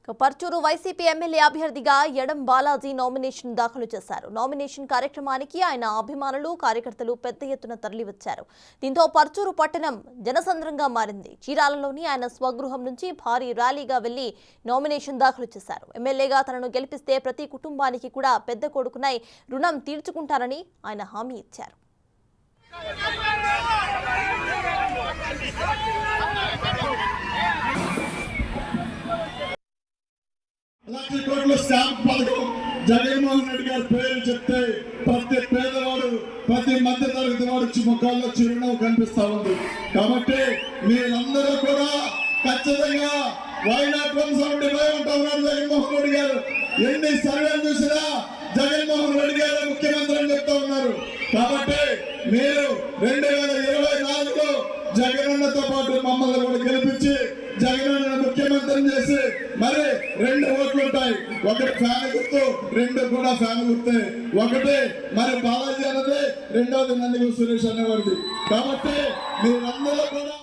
ఇక Parchur YCP MLA అభ్యర్థిగా ఎడం బాలాజీ నామినేషన్ దాఖలు చేశారు నామినేషన్ కార్యక్రమానికి ఆయన అభిమానులు కార్యకర్తలు పెద్ద ఎత్తున తరలివచ్చారు దీంతో పర్చూరు పట్టణం జనసంద్రంగా మారింది చీరాలలోని ఆయన స్వగృహం నుంచి భారీ ర్యాలీగా వెళ్లి నామినేషన్ దాఖలు చేశారు ఎమ్మెల్యేగా తనను గెలిపిస్తే ప్రతి కుటుంబానికి కూడా పెద్ద కొడుకునై రుణం తీర్చుకుంటారని ఆయన హామీ ఇచ్చారు లక్ష కోట్ల స్టాంప్ పథకం జగన్మోహన్ రెడ్డి గారి పేరు చెప్తే ప్రతి పేదవాడు ప్రతి మధ్య తరగతి వాడు వచ్చి ముఖాల్లో చిరునవ్వు కనిపిస్తా ఉంది కాబట్టి మీరందరూ కూడా ఖచ్చితంగా వైనాట్ వన్ సెవెంటీ ఫైవ్ అంటా ఉన్నాడు జగన్మోహన్ రెడ్డి గారు ఎన్ని సర్వేలు చూసినా జగన్మోహన్ రెడ్డి గారు ముఖ్యమంత్రి అని చెప్తా ఉన్నారు కాబట్టి మీరు రెండు వేల ఇరవై నాలుగులో జగనన్నతో పాటు మమ్మల్ని కూడా గెలిపించి జగనన్న ముఖ్యమంత్రిని చేసి మరి రెండు ఓట్లు ఉంటాయి ఒకటి ఫ్యాన్ గుర్తు రెండు కూడా ఫ్యాన్ గుర్తే ఒకటి మరి బాలాజీ అన్నది రెండోది నందిగో సురేష్ అనేవాడిది కాబట్టి మీరందరూ కూడా